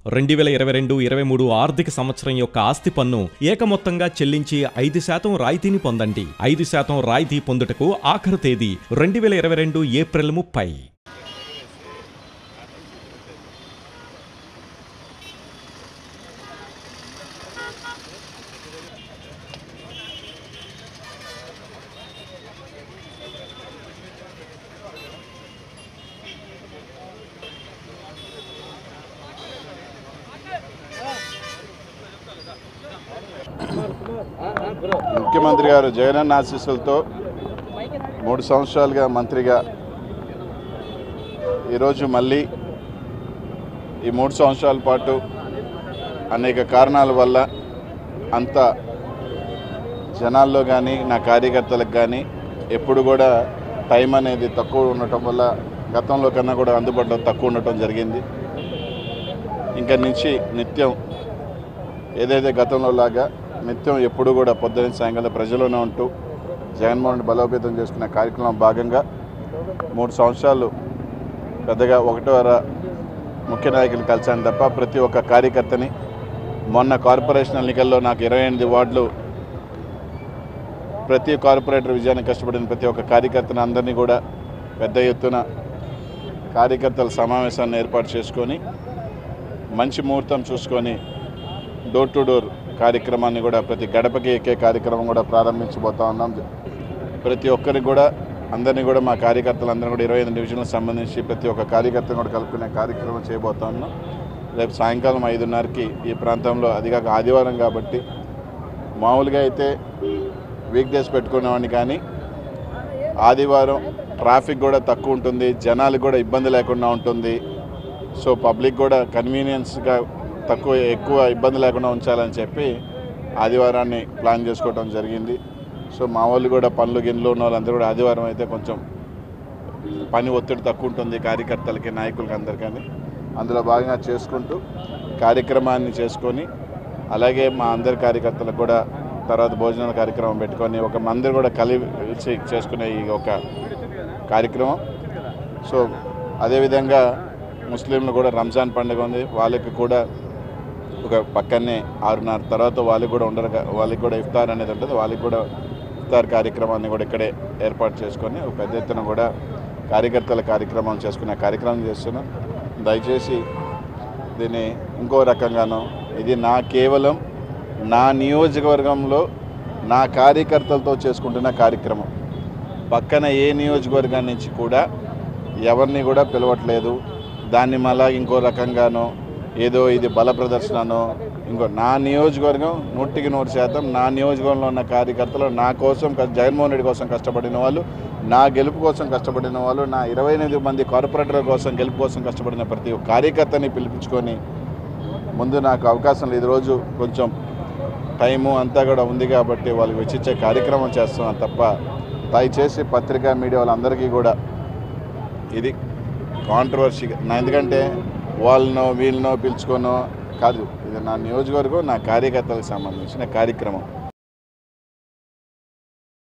రెండు వేల ఇరవై రెండు ఇరవై మూడు ఆర్థిక సంవత్సరం యొక్క ఆస్తి పన్ను ఏకమొత్తంగా చెల్లించి ఐదు శాతం రాయితీని పొందండి ఐదు శాతం రాయితీ పొందుటకు ఆఖరు తేదీ రెండు వేల ఇరవై రెండు ఏప్రిల్ ముప్పై ముఖ్యమంత్రి గారు జగనన్న ఆశీస్సులతో మూడు సంవత్సరాలుగా మంత్రిగా ఈరోజు మళ్ళీ ఈ మూడు సంవత్సరాల పాటు అనేక కారణాల వల్ల అంత జనాల్లో కానీ నా కార్యకర్తలకు కానీ ఎప్పుడు కూడా టైం అనేది తక్కువ ఉండటం వల్ల గతంలో కన్నా కూడా అందుబాటులో తక్కువ ఉండటం జరిగింది ఇంకా నుంచి నిత్యం ఏదైతే గతంలో లాగా నిత్యం ఎప్పుడు కూడా పొద్దున్న సాయంకాలం ప్రజల్లోనే ఉంటూ జగన్మోహన్ రెడ్డి బలోపేతం చేసుకునే కార్యక్రమం భాగంగా మూడు సంవత్సరాలు పెద్దగా ఒకటో వార ముఖ్య నాయకులు కలిశాను తప్ప ప్రతి ఒక్క కార్యకర్తని మొన్న కార్పొరేషన్ ఎన్నికల్లో నాకు ఇరవై ఎనిమిది వార్డులు ప్రతి కార్పొరేటర్ విజయానికి కష్టపడిన ప్రతి ఒక్క కార్యకర్తను అందరినీ కూడా పెద్ద ఎత్తున కార్యకర్తల సమావేశాన్ని ఏర్పాటు చేసుకొని మంచి ముహూర్తం చూసుకొని డోర్ టు డోర్ కార్యక్రమాన్ని కూడా ప్రతి గడపకి ఎక్కే కార్యక్రమం కూడా ప్రారంభించబోతా ఉన్నాం ప్రతి ఒక్కరికి కూడా అందరినీ కూడా మా కార్యకర్తలందరూ కూడా ఇరవై ఐదు డివిజన్లకు సంబంధించి ప్రతి ఒక్క కార్యకర్తను కూడా కలుపుకునే కార్యక్రమం చేయబోతా ఉన్నాం రేపు సాయంకాలం ఐదున్నరకి ఈ ప్రాంతంలో అది కాక ఆదివారం కాబట్టి మామూలుగా అయితే వీక్ డేస్ పెట్టుకునేవాడిని కానీ ఆదివారం ట్రాఫిక్ కూడా తక్కువ ఉంటుంది జనాలకు కూడా ఇబ్బంది లేకుండా ఉంటుంది సో పబ్లిక్ కూడా కన్వీనియన్స్గా తక్కువ ఎక్కువ ఇబ్బంది లేకుండా ఉంచాలని చెప్పి ఆదివారాన్ని ప్లాన్ చేసుకోవడం జరిగింది సో మా వాళ్ళు కూడా పనులు గిన్నెలు ఉన్న వాళ్ళందరూ కూడా ఆదివారం అయితే కొంచెం పని ఒత్తిడి తక్కువ ఉంటుంది కార్యకర్తలకి నాయకులకి అందరికీ అందులో భాగంగా చేసుకుంటూ కార్యక్రమాన్ని చేసుకొని అలాగే మా అందరి కార్యకర్తలకు కూడా తర్వాత భోజనాల కార్యక్రమం పెట్టుకొని ఒక మందిర్ కూడా కలిసి చేసుకునే ఈ ఒక కార్యక్రమం సో అదేవిధంగా ముస్లింలు కూడా రంజాన్ పండుగ ఉంది వాళ్ళకి కూడా ఒక పక్కనే ఆరున్నర తర్వాత వాళ్ళకి కూడా ఉండరు కా- వాళ్ళకి కూడా ఇఫ్తార్ అనేది ఉంటుంది వాళ్ళకి కూడా ఇఫ్తార్ కార్యక్రమాన్ని కూడా ఇక్కడే ఏర్పాటు చేసుకొని ఒక పెద్ద ఎత్తున కూడా కార్యకర్తల కార్యక్రమం చేసుకునే కార్యక్రమం చేస్తున్నాం దయచేసి దీన్ని ఇంకో రకంగాను ఇది నా కేవలం నా నియోజకవర్గంలో నా కార్యకర్తలతో చేసుకుంటున్న కార్యక్రమం పక్కన ఏ నియోజకవర్గం నుంచి కూడా ఎవరిని కూడా పిలవట్లేదు దాన్ని మళ్ళా ఇంకో రకంగానో ఏదో ఇది బల ప్రదర్శననో ఇంకో నా నియోజకవర్గం నూటికి నూరు శాతం నా నియోజకవర్గంలో ఉన్న కార్యకర్తలు నా కోసం కష్ట- జగన్మోహన్ రెడ్డి కోసం కష్టపడిన వాళ్ళు నా గెలుపు కోసం కష్టపడిన వాళ్ళు నా ఇరవై ఎనిమిది మంది కార్పొరేటర్ల కోసం గెలుపు కోసం కష్టపడిన ప్రతి ఒక్క కార్యకర్తని పిలిపించుకొని ముందు నాకు అవకాశం లేదు రోజు కొంచెం టైము అంతా కూడా ఉంది కాబట్టి వాళ్ళకి వెచ్చిచ్చే కార్యక్రమం చేస్తున్నాను తప్ప దయచేసి పత్రికా మీడియా వాళ్ళందరికీ కూడా ఇది కాంట్రవర్సీగా నా ఎందుకంటే వాళ్ళనో వీళ్ళనో పిలుచుకోనో కాదు ఇది నా నియోజకవర్గం నా కార్యకర్తలకు సంబంధించిన కార్యక్రమం